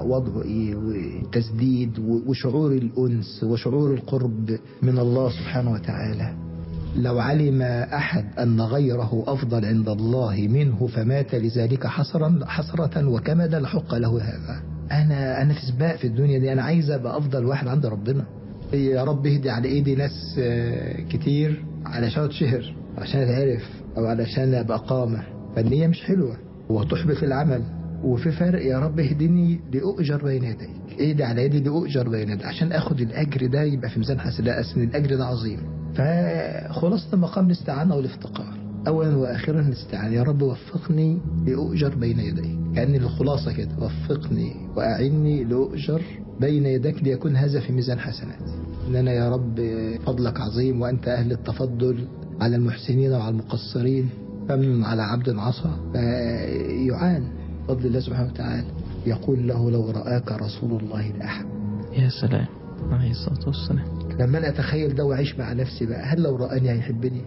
وضعه ايه والتسديد وشعور الانس وشعور القرب من الله سبحانه وتعالى لو علم احد ان غيره افضل عند الله منه فمات لذلك حسرا حسرة وكمدا لحق له هذا انا انا في سباق في الدنيا دي انا عايز ابقى افضل واحد عند ربنا يا رب اهدي على ايدي ناس آه، كتير علشان اتشهر عشان اتعرف او علشان ابقى قامة فالنية مش حلوة وتحبط العمل وفي فرق يا رب اهدني لأؤجر بين يديك اهدي على يدي لأؤجر بين يديك عشان اخد الاجر ده يبقى في ميزان حسنات اصل الاجر ده عظيم فخلاصة مقام الاستعانة والافتقار اولا واخيرا الاستعانة يا رب وفقني لأؤجر بين يديك كأن الخلاصة كده وفقني واعني لأؤجر بين يديك ليكون هذا في ميزان حسناتي ان انا يا رب فضلك عظيم وانت اهل التفضل على المحسنين وعلى المقصرين فمن على عبد عصى فيعان فضل الله سبحانه وتعالى يقول له لو رآك رسول الله لأحب يا سلام عليه الصلاة والسلام لما انا اتخيل ده واعيش مع نفسي بقى هل لو رآني هيحبني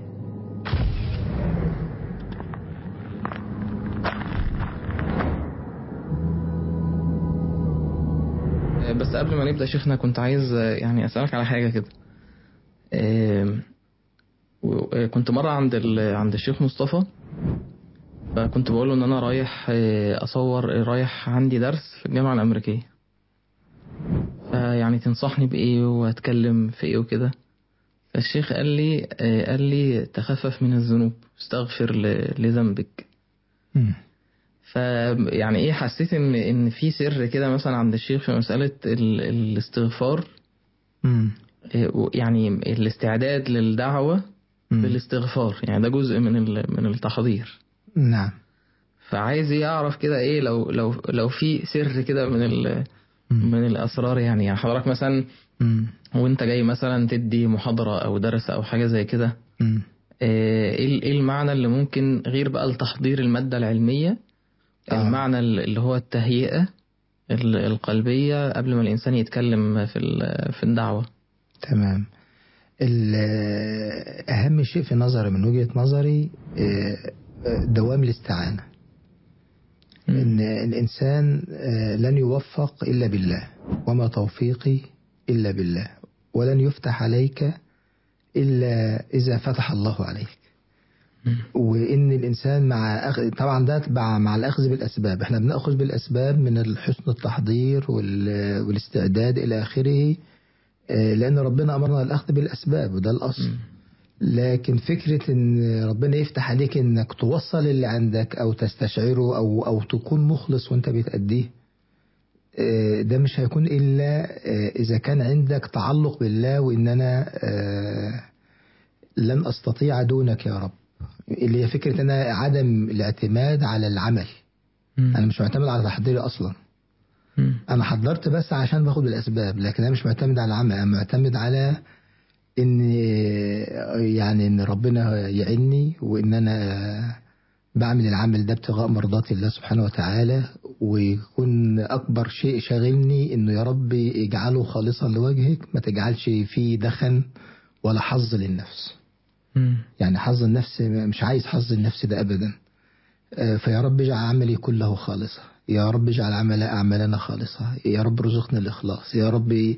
بس قبل ما نبدأ شيخنا كنت عايز آه، يعني أسألك على حاجة كده آم، و- آه، كنت مرة عند ال- عند الشيخ مصطفى فكنت بقول له إن أنا رايح آه، أصور آه، رايح عندي درس في الجامعة الأمريكية فيعني تنصحني بإيه وأتكلم في إيه وكده فالشيخ قال لي آه، قال لي تخفف من الذنوب استغفر ل- لذنبك مم. فيعني ايه حسيت ان ان في سر كده مثلا عند الشيخ في مساله ال... الاستغفار مم. إيه، و- يعني الاستعداد للدعوه مم. بالاستغفار يعني ده جزء من ال... من التحضير نعم فعايز ايه اعرف كده ايه لو لو لو في سر كده من ال... مم. من الاسرار يعني يعني حضرتك مثلا مم. وانت جاي مثلا تدي محاضره او درس او حاجه زي كده مم. ايه إيه- إيه المعنى اللي ممكن غير بقى التحضير الماده العلميه آه. المعنى اللي هو التهيئة ال- القلبية قبل ما الإنسان يتكلم في ال- في الدعوة تمام ال- أهم شيء في نظري من وجهة نظري آه، آه، دوام الاستعانة إن الإنسان آه، لن يوفق إلا بالله وما توفيقي إلا بالله ولن يفتح عليك إلا إذا فتح الله عليك وإن الإنسان مع أخ... طبعا ده مع, مع الأخذ بالأسباب إحنا بنأخذ بالأسباب من الحسن التحضير وال... والاستعداد إلى آخره آه، لأن ربنا أمرنا الأخذ بالأسباب وده الأصل لكن فكرة ان ربنا يفتح عليك انك توصل اللي عندك او تستشعره او او تكون مخلص وانت بتأديه آه، ده مش هيكون الا آه، اذا كان عندك تعلق بالله وان انا آه، لن استطيع دونك يا رب اللي هي فكرة انا عدم الاعتماد على العمل انا مش معتمد على تحضيري اصلا مم. انا حضرت بس عشان باخد الاسباب لكن انا مش معتمد على العمل انا معتمد على ان يعني ان ربنا يعيني وان انا بعمل العمل ده ابتغاء مرضات الله سبحانه وتعالى ويكون اكبر شيء شاغلني انه يا رب اجعله خالصا لوجهك ما تجعلش فيه دخن ولا حظ للنفس مم. يعني حظ النفس مش عايز حظ النفس ده ابدا آه، فيا رب اجعل عملي كله خالصا يا رب اجعل عمل اعمالنا خالصة يا رب ارزقنا الاخلاص يا رب آه،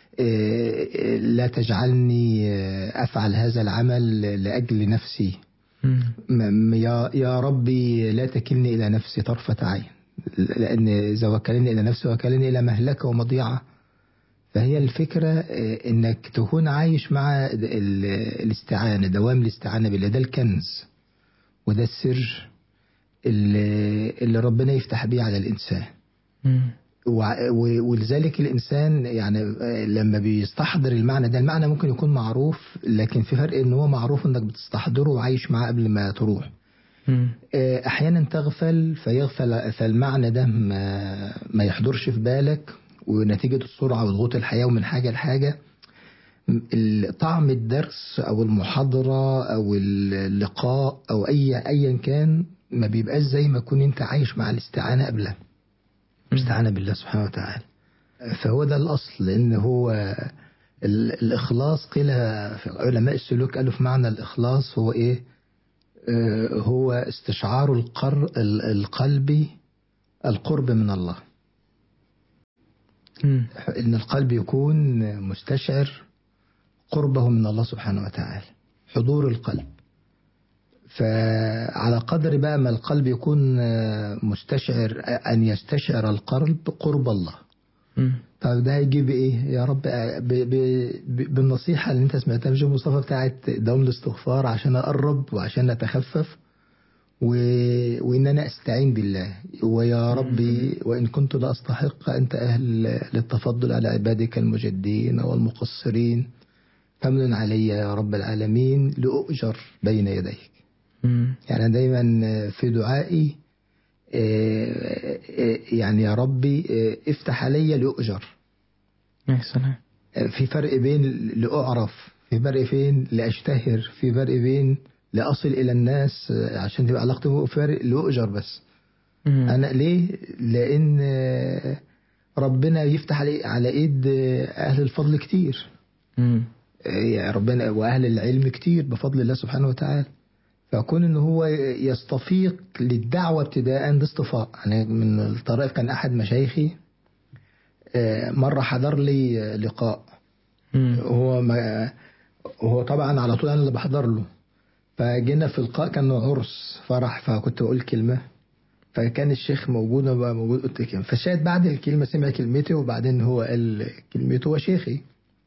آه، لا تجعلني آه، افعل هذا العمل لاجل نفسي مم. م- يا يا ربي لا تكلني الى نفسي طرفة عين لان اذا وكلني الى نفسي وكلني الى مهلكة ومضيعة فهي الفكرة آه، انك تكون عايش مع ال- الاستعانة دوام الاستعانة بالله ده الكنز وده السر اللي, اللي ربنا يفتح بيه على الانسان مم. وع- و- ولذلك الانسان يعني آه، لما بيستحضر المعنى ده المعنى ممكن يكون معروف لكن في فرق ان هو معروف انك بتستحضره وعايش معاه قبل ما تروح مم. آه، احيانا تغفل فيغفل فالمعنى ده ما, ما يحضرش في بالك ونتيجة السرعة وضغوط الحياة ومن حاجة لحاجة ال- طعم الدرس او المحاضرة او اللقاء او اي ايا كان ما بيبقاش زي ما كنت انت عايش مع الاستعانة قبلها استعانة بالله سبحانه وتعالى فهو ده الأصل لأن هو ال- الإخلاص قيل في علماء السلوك قالوا في معنى الإخلاص هو إيه آه، هو استشعار القر ال- القلب القرب من الله مم. ان القلب يكون مستشعر قربه من الله سبحانه وتعالى حضور القلب فعلى قدر بقى ما القلب يكون مستشعر ان يستشعر القلب قرب الله مم. طب ده هيجيب ايه يا رب ب ب ب بالنصيحه اللي انت سمعتها من شيخ مصطفى بتاعت دوام الاستغفار عشان اقرب وعشان اتخفف و... وان انا استعين بالله ويا ربي وان كنت لا استحق انت اهل للتفضل على عبادك المجدين والمقصرين فمن علي يا رب العالمين لاؤجر بين يديك مم. يعني أنا دايما في دعائي آه، آه، يعني يا ربي آه، افتح علي لأؤجر يا سلام في فرق بين لأعرف في فرق بين لأشتهر في فرق بين لأصل إلى الناس آه، عشان تبقى علاقتي بهم فرق لأؤجر بس مم. أنا ليه؟ لأن آه، ربنا يفتح علي على إيد آه، أهل الفضل كتير مم. يعني ربنا واهل العلم كتير بفضل الله سبحانه وتعالى فكون ان هو يستفيق للدعوه ابتداء ده اصطفاء يعني من الطرائف كان احد مشايخي آه، مره حضر لي لقاء مم. هو ما هو طبعا على طول انا اللي بحضر له فجينا في اللقاء كان عرس فرح فكنت بقول كلمه فكان الشيخ موجود وبقى موجود قلت كلمه فشاهد بعد الكلمه سمع كلمتي وبعدين هو قال كلمته هو شيخي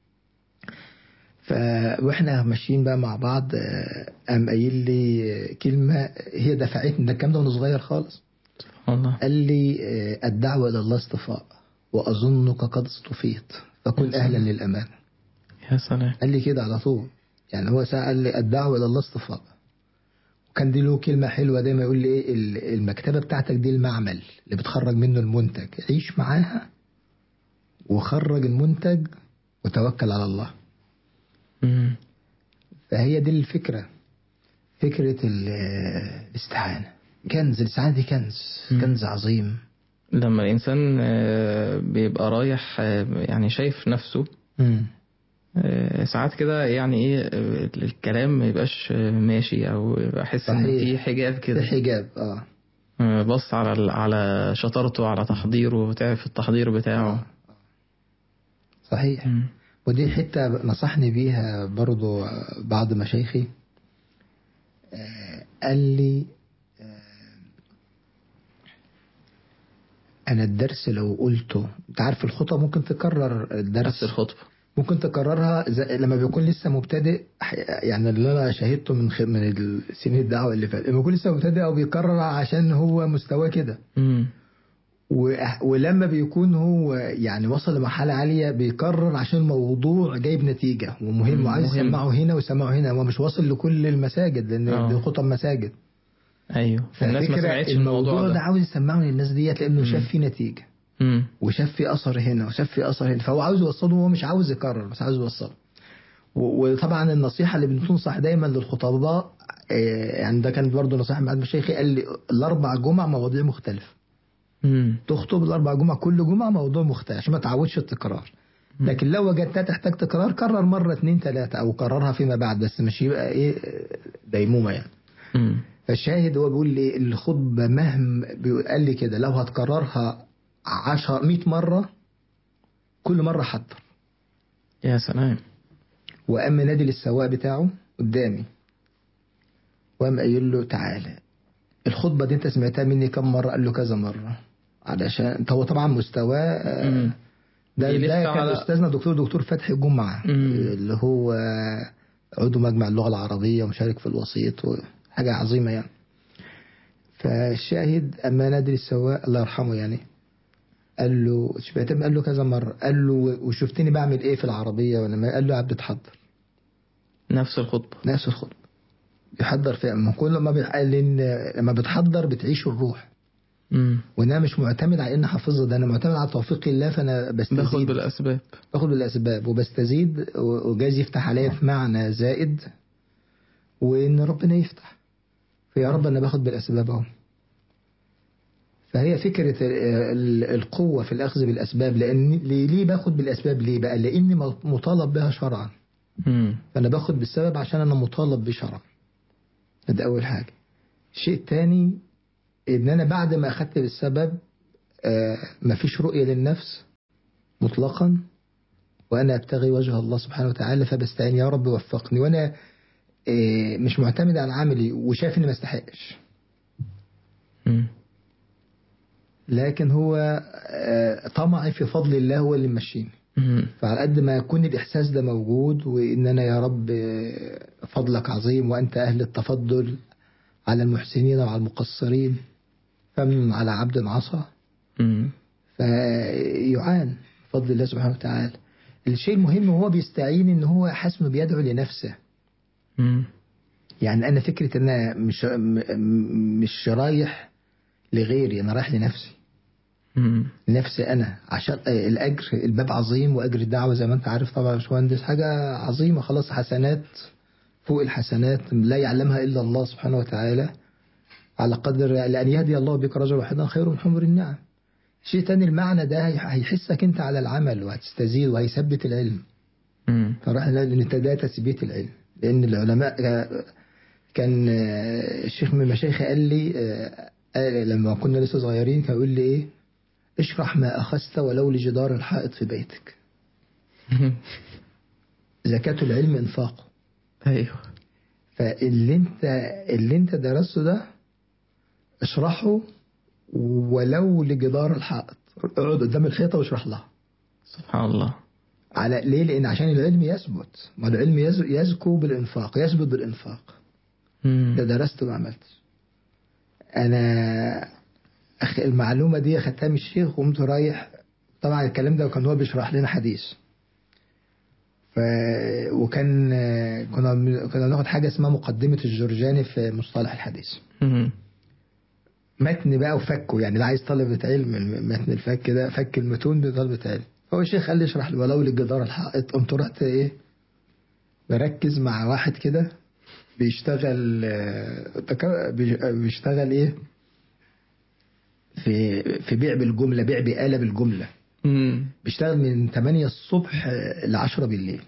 ف واحنا ماشيين بقى مع بعض آه، قام قايل لي كلمه هي دفعتني ده الكلام ده وانا صغير خالص سبحان الله قال لي آه، الدعوه الى الله اصطفاء واظنك قد اصطفيت فكن اهلا للامان يا سلام قال لي كده على طول يعني هو سأل لي الدعوة إلى الله اصطفاء وكان دي له كلمة حلوة دايما يقول لي إيه ال- المكتبة بتاعتك دي المعمل اللي بتخرج منه المنتج عيش معاها وخرج المنتج وتوكل على الله مم. فهي دي الفكرة فكرة ال- الاستعانة كنز الاستعانة دي كنز مم. كنز عظيم لما الإنسان آه، بيبقى رايح آه، يعني شايف نفسه مم. آه، ساعات كده يعني ايه آه، الكلام ما يبقاش آه، ماشي او احس ان صحيح. في حجاب في كده حجاب اه آه، بص على ال- على شطارته على تحضيره تعرف التحضير بتاعه صحيح مم. ودي حتة نصحني بيها برضو بعض مشايخي آه، قال لي آه، أنا الدرس لو قلته أنت عارف الخطبة ممكن تكرر نفس الدرس الخطبة ممكن تكررها زي لما بيكون لسه مبتدئ ح- يعني اللي أنا شاهدته من خ... من السنين الدعوة اللي فاتت لما يكون لسه مبتدئ أو بيكرر عشان هو مستواه كده مم. و- ولما بيكون هو يعني وصل لمرحلة عالية بيكرر عشان الموضوع جايب نتيجة ومهم مم، وعايز مهم. يسمعه هنا ويسمعه هنا هو مش واصل لكل المساجد لأن آه. دي خطب مساجد ايوه الناس ما ففكرة سمعتش الموضوع ده ده عاوز يسمعه للناس ديت لأنه مم. شاف فيه نتيجة مم. وشاف فيه أثر هنا وشاف فيه أثر هنا فهو عاوز يوصله وهو مش عاوز يكرر بس عاوز يوصله و- وطبعا النصيحة اللي بننصح دايما للخطباء آه، يعني ده كانت برضه نصيحة من مشايخي قال لي الأربع جمع مواضيع مختلفة مم. تخطب الاربع جمع كل جمعه موضوع مختلف عشان ما تعودش التكرار لكن لو وجدتها تحتاج تكرار كرر مره اتنين تلاته او كررها فيما بعد بس مش يبقى ايه ديمومه يعني مم. فالشاهد هو بيقول لي الخطبه مهما بيقول- قال لي كده لو هتكررها 10 100 مره كل مره حضر يا سلام وقام نادي للسواق بتاعه قدامي وقام قايل له تعالى الخطبه دي انت سمعتها مني كم مره قال له كذا مره علشان هو طبعا مستواه آه، مم. ده بيلف ده كان على- استاذنا دكتور دكتور فتحي جمعه مم. اللي هو عضو مجمع اللغه العربيه ومشارك في الوسيط وحاجه عظيمه يعني فالشاهد اما نادي السواق الله يرحمه يعني قال له شبهتم قال له كذا مره قال له وشفتني بعمل ايه في العربيه ولا ما قال له عبد تحضر نفس الخطبة نفس الخطبه بيحضر فيها ما كل ما بيح- قال لان لما بتحضر بتعيش الروح مم. وانا مش معتمد على ان حافظها ده انا معتمد على توفيق الله فانا بستزيد باخد بالاسباب باخد بالاسباب وبستزيد و- وجايز يفتح عليا في معنى زائد وان ربنا يفتح فيا رب انا باخد بالاسباب اهو فهي فكرة ال- ال- القوة في الأخذ بالأسباب لأن ليه ليه باخد بالأسباب ليه بقى لأني م- مطالب بها شرعا مم. فأنا باخد بالسبب عشان أنا مطالب بشرعا ده أول حاجة الشيء الثاني إن أنا بعد ما أخدت بالسبب آه، مفيش رؤية للنفس مطلقا وأنا أبتغي وجه الله سبحانه وتعالى فبستعين يا رب وفقني وأنا آه، مش معتمد على عملي وشايف إني ما استحقش مم. لكن هو آه، طمعي في فضل الله هو اللي ممشيني مم. فعلى قد ما يكون الإحساس ده موجود وإن أنا يا رب آه، فضلك عظيم وأنت أهل التفضل على المحسنين وعلى المقصرين فمن على عبد عصى مم. فيعان بفضل الله سبحانه وتعالى الشيء المهم وهو بيستعين ان هو حاسس انه بيدعو لنفسه مم. يعني يعني انا فكره ان انا مش م- مش رايح لغيري انا رايح لنفسي مم. نفسي انا عشان آه، الاجر الباب عظيم واجر الدعوه زي ما انت عارف طبعا يا باشمهندس حاجه عظيمه خلاص حسنات فوق الحسنات لا يعلمها الا الله سبحانه وتعالى على قدر لان يهدي الله بك رجل واحدا خير من حمر النعم شيء تاني المعنى ده هي- هيحسك انت على العمل وهتستزيد وهيثبت العلم مم. فراح لان انت ده تثبيت العلم لان العلماء آه، كان آه، الشيخ من مشايخي قال لي آه، قال لما كنا لسه صغيرين كان يقول لي ايه اشرح ما اخذت ولو لجدار الحائط في بيتك زكاة العلم انفاقه ايوه فاللي انت اللي انت درسته ده اشرحه ولو لجدار الحائط اقعد قدام الحيطه واشرح لها سبحان الله على ليه؟ لان عشان العلم يثبت ما العلم يز- يزكو بالانفاق يثبت بالانفاق مم. ده درست وما عملتش انا أخ المعلومه دي خدتها من الشيخ وقمت رايح طبعا الكلام ده كان هو بيشرح لنا حديث ف وكان كنا كنا بناخد حاجه اسمها مقدمه الجرجاني في مصطلح الحديث مم. متن بقى وفكه يعني اللي عايز طلبة علم متن الفك ده فك المتون بطلبة علم فهو الشيخ قال لي اشرح لي ولو للجدار الحائط قمت رحت ايه بركز مع واحد كده بيشتغل آه، تك- بيش- بيشتغل ايه في في بيع بالجمله بيع بآلة بالجمله مم. بيشتغل من 8 الصبح ل 10 بالليل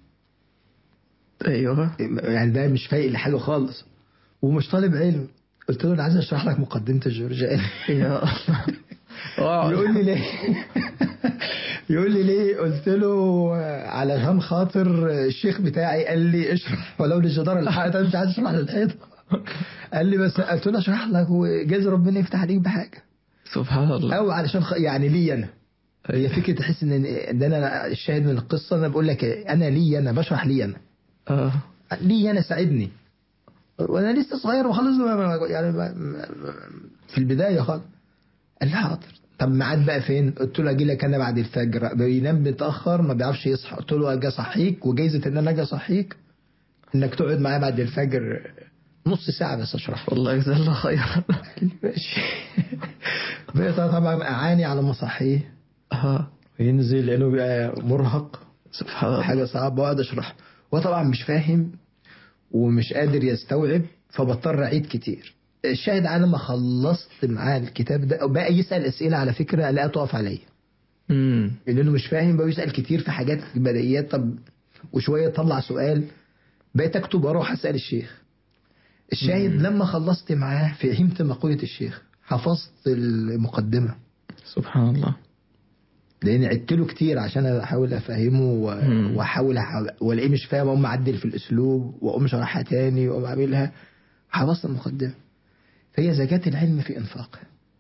ايوه يعني ده مش فايق لحاله خالص ومش طالب علم قلت له انا عايز اشرح لك مقدمه الجورجاني يا الله يقول لي ليه يقول لي ليه قلت له علشان خاطر الشيخ بتاعي قال لي اشرح ولو لجدار الحائط انا مش عايز اشرح للحيطه قال لي بس قلت له اشرح لك وجايز ربنا يفتح عليك بحاجه سبحان الله او علشان خ... يعني لي انا هي فكره تحس ان ان انا الشاهد من القصه انا بقول لك انا لي انا بشرح لي انا اه لي انا ساعدني وانا لسه صغير وخلاص ما- ما- يعني ما- ما- في البدايه خالص قال لي حاضر طب ميعاد بقى فين؟ قلت له اجي لك انا بعد الفجر بينام متاخر ما بيعرفش يصحى قلت له اجي اصحيك وجايزه ان انا اجي اصحيك انك تقعد معايا بعد الفجر نص ساعه بس اشرح والله جزاه الله خيرا قال لي ماشي بقيت طبعا اعاني على ما اصحيه اه وينزل لانه بقى مرهق سبحان الله حاجه صعبه واقعد اشرح وطبعا مش فاهم ومش قادر يستوعب فبضطر اعيد كتير الشاهد انا ما خلصت معاه الكتاب ده بقى يسال اسئله على فكره لا تقف عليا امم لانه مش فاهم بقى يسال كتير في حاجات بديهيات طب وشويه يطلع سؤال بقيت اكتب واروح اسال الشيخ الشاهد مم. لما خلصت معاه فهمت مقوله الشيخ حفظت المقدمه سبحان الله لان عدت له كتير عشان احاول افهمه و- مم. واحاول أح- والاقيه مش فاهم اقوم اعدل في الاسلوب واقوم شرحها تاني واقوم اعملها حفظت المقدمه فهي زكاه العلم في انفاقه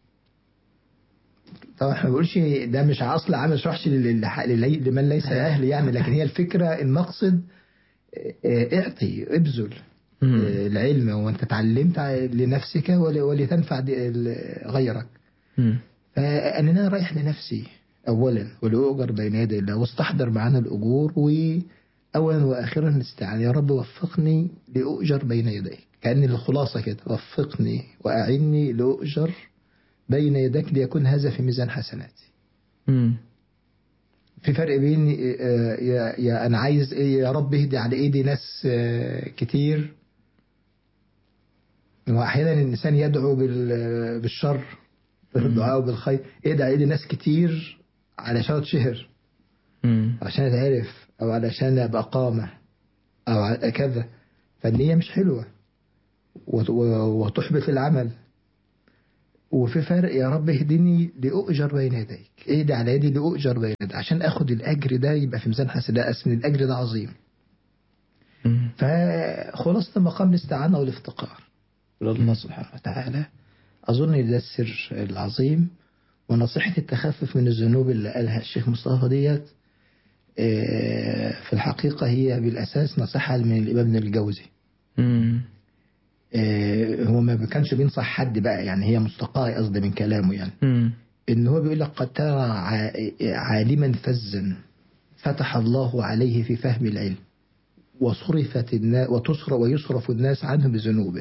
طبعا احنا ما بنقولش ده مش اصل عامل شرحش لل- لل- لمن ليس اهل يعني لكن هي الفكره المقصد اه، اعطي ابذل مم. اه، العلم وانت اتعلمت لنفسك ول- ولتنفع دي- ال- غيرك مم. فأننا رايح لنفسي أولا ولأؤجر بين يدي الله واستحضر معانا الأجور وأولا وآخرا الاستعانة يا رب وفقني لأؤجر بين يديك كأن الخلاصة كده وفقني وأعني لأؤجر بين يديك ليكون هذا في ميزان حسناتي مم. في فرق بين آه، يا, يا أنا عايز إيه يا رب اهدي على إيدي ناس آه، كتير وأحيانا الإنسان يدعو بال- بالشر بالدعاء بالخير ادعي إيدي ناس كتير علشان تشهر مم. عشان اتعرف أو علشان أبقى قامة أو ع- كذا فالنية مش حلوة وت- و- وتحبط العمل وفي فرق يا رب اهدني لأؤجر بين يديك اهدي على يدي لأؤجر بين يديك عشان اخد الأجر ده يبقى في ميزان حسنات أسم الأجر ده عظيم مم. فخلاصة مقام الاستعانة والافتقار إلى الله سبحانه وتعالى أظن ده السر العظيم ونصيحة التخفف من الذنوب اللي قالها الشيخ مصطفى ديت آه، في الحقيقة هي بالأساس نصيحة من الإمام ابن الجوزي مم. آه، هو ما كانش بينصح حد بقى يعني هي مستقاة قصدي من كلامه يعني مم. إن هو بيقول لك قد ترى ع- عالما فزا فتح الله عليه في فهم العلم وصرفت الناس وتصرف ويصرف الناس عنه بذنوبه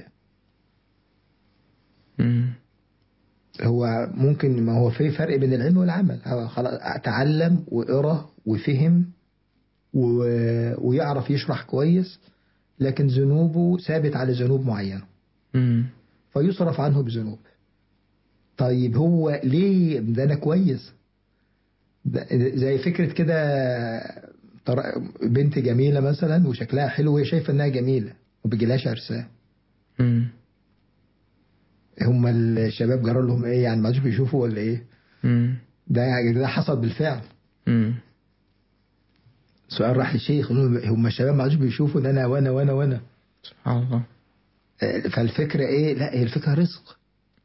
مم. هو ممكن ما هو في فرق بين العلم والعمل هو خلاص تعلم وقرا وفهم و... ويعرف يشرح كويس لكن ذنوبه ثابت على ذنوب معينة مم. فيصرف عنه بذنوب طيب هو ليه ده انا كويس ده- زي فكرة كده ترى- بنت جميلة مثلا وشكلها حلو وهي شايفة انها جميلة وبيجيلهاش عرسان مم. هم الشباب جرى لهم ايه يعني ما عادش بيشوفوا ولا ايه مم. ده يعني ده حصل بالفعل مم. سؤال راح للشيخ قالوا له هم الشباب ما عادش بيشوفوا ان انا وانا وانا وانا سبحان الله آه، فالفكره ايه لا هي الفكره رزق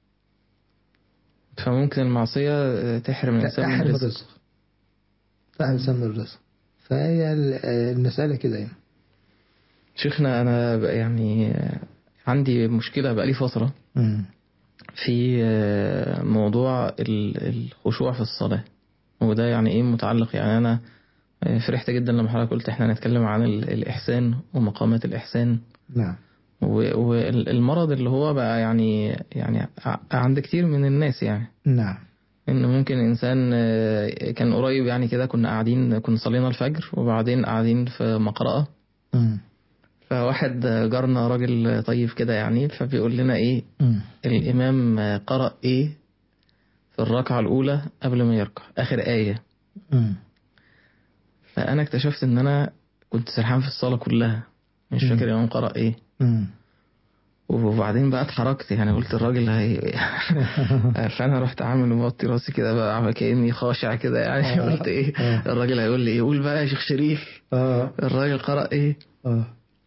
فممكن المعصية آه، تحرم الإنسان من تحرم الرزق الرزق تحرم الانسان من الرزق فهي ال- آه، المساله كده يعني شيخنا أنا ب- يعني آه، عندي مشكلة بقالي فترة مم. في آه، موضوع ال- الخشوع في الصلاة وده يعني ايه متعلق يعني انا آه، فرحت جدا لما حضرتك قلت احنا هنتكلم عن ال- الإحسان ومقامات الإحسان نعم و- والمرض اللي هو بقى يعني يعني ع- عند كتير من الناس يعني نعم ان ممكن انسان آه، كان قريب يعني كده كنا قاعدين كنا صلينا الفجر وبعدين قاعدين في مقرأة مم. فواحد جارنا راجل طيب كده يعني فبيقول لنا ايه مم. الامام قرأ ايه في الركعة الاولى قبل ما يركع اخر آية مم. فانا اكتشفت ان انا كنت سرحان في الصلاة كلها مش مم. فاكر الامام قرأ ايه مم. وبعدين بقى اتحركت يعني قلت الراجل هي فانا رحت عامل موطي راسي كده بقى كاني خاشع كده يعني آه. قلت ايه آه. الراجل هيقول لي ايه قول بقى يا شيخ شريف اه الراجل قرأ ايه اه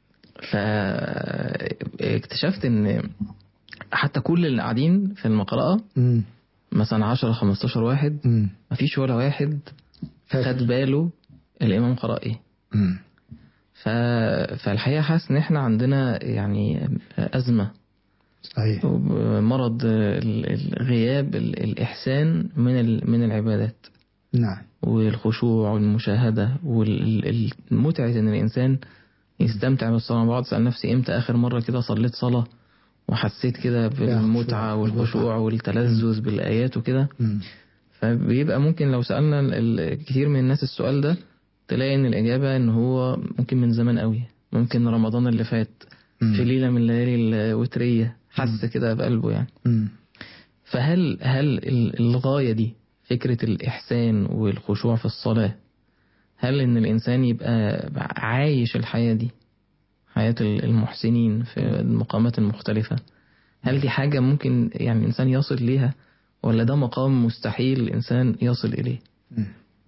فاكتشفت ان حتى كل اللي قاعدين في المقرأة مم. مثلا 10 15 واحد مم. مفيش ولا واحد فاكر. خد باله الامام قرأ ايه مم. ف... فالحقيقة حاسس ان احنا عندنا يعني ازمة صحيح مرض ال- ال- غياب ال- الإحسان من ال- من العبادات نعم والخشوع والمشاهدة والمتعة إن الإنسان يستمتع بالصلاة أنا بقعد أسأل نفسي إمتى آخر مرة كده صليت صلاة وحسيت كده بالمتعة خشوع. والخشوع والتلذذ بالآيات وكده مم. فبيبقى ممكن لو سألنا ال- ال- كتير من الناس السؤال ده تلاقي إن الإجابة إن هو ممكن من زمان قوي ممكن رمضان اللي فات مم. في ليلة من الليالي الوترية حس كده بقلبه يعني مم. فهل هل ال- الغاية دي فكرة الإحسان والخشوع في الصلاة هل إن الإنسان يبقى عايش الحياة دي حياة ال- المحسنين في المقامات المختلفة هل دي حاجة ممكن يعني الإنسان يصل ليها ولا ده مقام مستحيل الإنسان يصل إليه مم.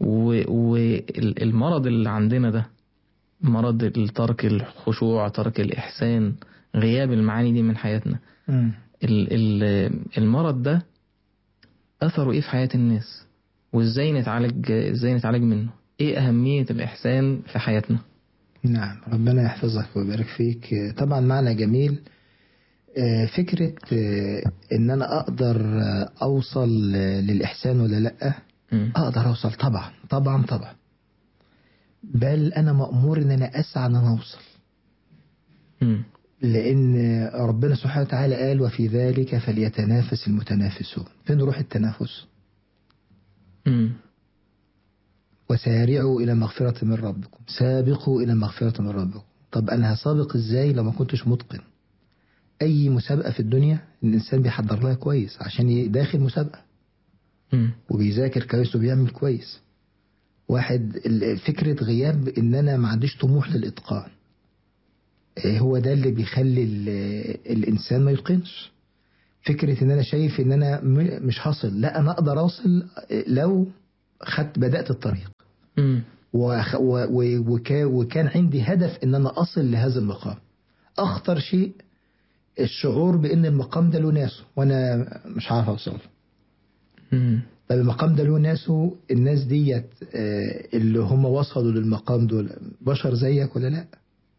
والمرض اللي عندنا ده مرض الترك الخشوع ترك الإحسان غياب المعاني دي من حياتنا مم. ال- ال- المرض ده أثره إيه في حياة الناس وإزاي نتعالج إزاي نتعالج منه إيه أهمية الإحسان في حياتنا نعم ربنا يحفظك ويبارك فيك طبعا معنى جميل آه، فكرة آه، ان انا اقدر آه، اوصل آه، للاحسان ولا لا مم. اقدر اوصل طبعا طبعا طبعا بل انا مأمور ان انا اسعى ان انا اوصل مم. لان ربنا سبحانه وتعالى قال وفي ذلك فليتنافس المتنافسون فين روح التنافس مم. وسارعوا إلى مغفرة من ربكم سابقوا إلى مغفرة من ربكم طب أنا هسابق إزاي لو ما كنتش متقن أي مسابقة في الدنيا الإنسان بيحضر لها كويس عشان ي- داخل مسابقة مم. وبيذاكر كويس وبيعمل كويس واحد ال- فكرة غياب إن أنا ما عنديش طموح للإتقان إيه هو ده اللي بيخلي ال- الإنسان ما يتقنش فكرة ان انا شايف ان انا م- مش هصل لا انا اقدر اوصل لو خدت بدأت الطريق مم. وخ- و- و- وكا- وكان عندي هدف ان انا اصل لهذا المقام اخطر شيء الشعور بان المقام ده له ناسه وانا مش عارف اوصل مم. طب المقام ده له ناسه الناس ديت آه، اللي هم وصلوا للمقام دول بشر زيك ولا لا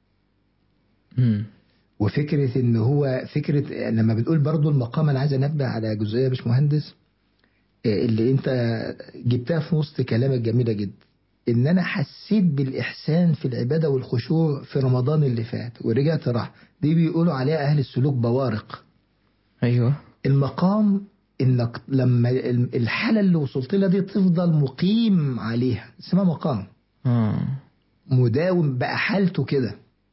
مم. وفكرة ان هو فكرة لما بنقول برضو المقام انا عايز انبه على جزئية يا باشمهندس آه، اللي انت جبتها في وسط كلامك جميلة جدا ان انا حسيت بالاحسان في العبادة والخشوع في رمضان اللي فات ورجعت راح دي بيقولوا عليها اهل السلوك بوارق ايوه المقام انك لما الحالة اللي وصلت لها دي تفضل مقيم عليها اسمها مقام اه مداوم بقى حالته كده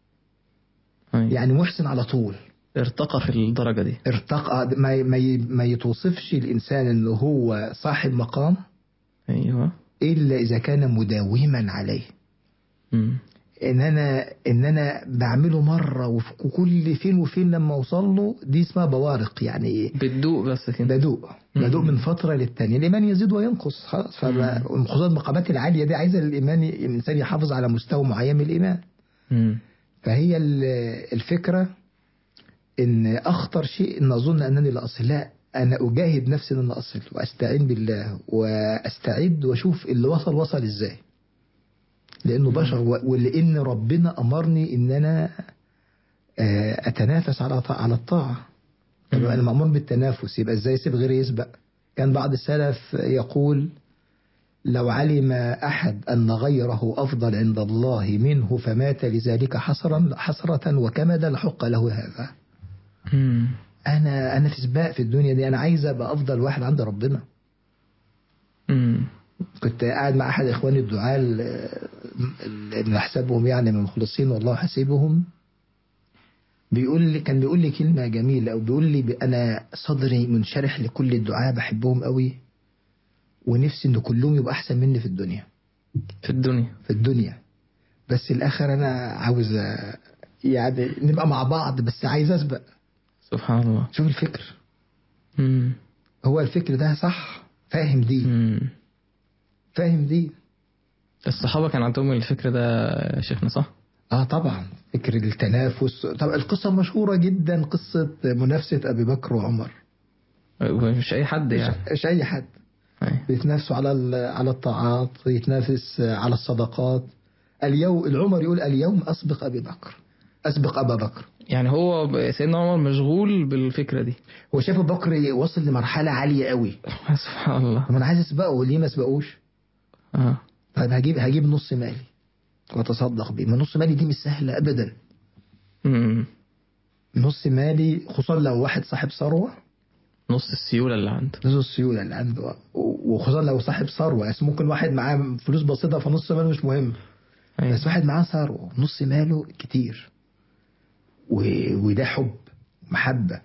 أيوة. يعني محسن على طول ارتقى في الدرجة دي ارتقى ما ما ما يتوصفش الانسان انه هو صاحب مقام ايوه الا اذا كان مداوما عليه مم. ان انا ان انا بعمله مره وفي كل فين وفين لما اوصل له دي اسمها بوارق يعني بتدوق بس كده بدوق بدوق مم. من فتره للتانيه الايمان يزيد وينقص خلاص فما- خصوصا المقامات العاليه دي عايزه الايمان الانسان يحافظ على مستوى معين من الايمان مم. فهي ال- الفكرة ان اخطر شيء ان اظن انني لا اصل لا انا اجاهد نفسي ان انا اصل واستعين بالله واستعد واشوف اللي وصل وصل ازاي لانه بشر و- ولان ربنا امرني ان انا آه، اتنافس على طا- على الطاعه طب انا مامور بالتنافس يبقى ازاي اسيب غيري يسبق كان بعض السلف يقول لو علم أحد أن غيره أفضل عند الله منه فمات لذلك حسرا حسرة وكمدا لحق له هذا مم. أنا أنا في سباق في الدنيا دي أنا عايز أبقى أفضل واحد عند ربنا مم. كنت قاعد مع أحد إخواني الدعاة ال- اللي نحسبهم يعني من المخلصين والله حسيبهم بيقول لي كان بيقول لي كلمة جميلة أو بيقول لي ب- أنا صدري منشرح لكل الدعاة بحبهم قوي ونفسي إن كلهم يبقى أحسن مني في الدنيا في الدنيا في الدنيا بس الاخر انا عاوز أ- يعني نبقى مع بعض بس عايز اسبق سبحان الله شوف الفكر مم. هو الفكر ده صح فاهم دي مم. فاهم دي الصحابة كان عندهم الفكر ده يا شيخنا صح؟ اه طبعا فكر التنافس طبعا القصه مشهوره جدا قصه منافسه ابي بكر وعمر مش أي حد يعني مش, مش اي حد أيوة. بيتنافسوا على ال- على الطاعات يتنافس على الصدقات اليوم العمر يقول اليوم اسبق ابي بكر اسبق ابا بكر يعني هو ب- سيدنا عمر مشغول بالفكرة دي هو شاف ابو بكر وصل لمرحله عاليه قوي سبحان الله طب انا عايز اسبقه ليه ما اسبقوش اه طيب هجيب هجيب نص مالي واتصدق بيه ما نص مالي دي مش سهله ابدا مم. نص مالي خصوصا لو واحد صاحب ثروه نص السيولة اللي عنده نص السيوله اللي عنده وخصوصا لو صاحب ثروه يعني ممكن واحد معاه فلوس بسيطه فنص ماله مش مهم أيوة. بس واحد معاه ثروه نص ماله كتير و... وده حب محبه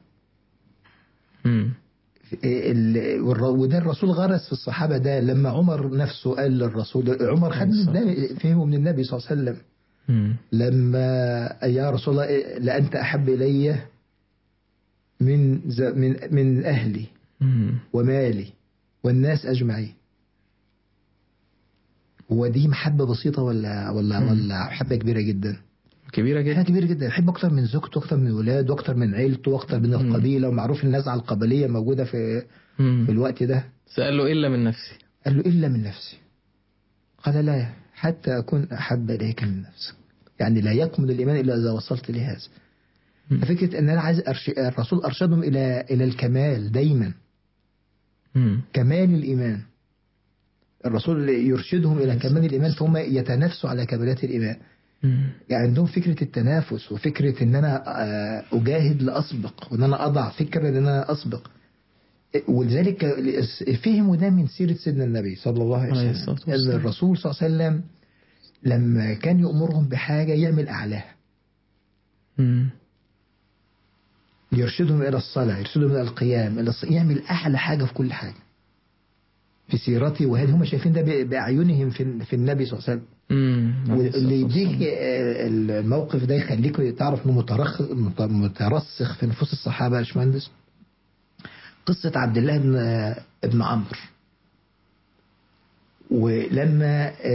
مم. ال... والر- وده الرسول غرس في الصحابه ده لما عمر نفسه قال للرسول عمر خد من النبي فهمه من النبي صلى الله عليه وسلم مم. لما يا رسول الله إيه، لأنت أحب إلي من ز- من من أهلي مم. ومالي والناس أجمعين ودي محبة بسيطة ولا ولا مم. ولا محبة كبيرة جدا؟ كبيرة حاجة جدا كبيرة جدا يحب أكتر من زوجته أكتر من ولاده أكتر من عيلته أكتر من مم. القبيلة ومعروف النزعة القبلية موجودة في في مم. الوقت ده سأل له إلا من نفسي قال له إلا من نفسي قال لا حتى أكون أحب إليك من نفسك يعني لا يكمل الإيمان إلا إذا وصلت لهذا مم. فكرة أن أنا عايز أرش... الرسول أرشدهم إلى إلى الكمال دايما مم. كمال الإيمان الرسول يرشدهم إلى كمال الإيمان فهم يتنافسوا على كمالات الإيمان مم. يعني عندهم فكرة التنافس وفكرة أن أنا آه، أجاهد لأسبق وأن أنا أضع فكرة أن أنا أسبق ولذلك فهموا ده من سيرة سيدنا النبي صلى الله عليه عليه وسلم الصلاة أن والسلام. الرسول صلى الله عليه وسلم لما كان يأمرهم بحاجة يعمل أعلاها مم. يرشدهم إلى الصلاة يرشدهم إلى القيام إلى الص... يعمل أعلى حاجة في كل حاجة في سيرته وهذه هم شايفين ده ب- بأعينهم في, في النبي صلى الله عليه وسلم مم. واللي يديك آه، الموقف ده يخليك تعرف انه مترخ مت- مترسخ في نفوس الصحابه يا باشمهندس قصة عبد الله بن بن عمرو ولما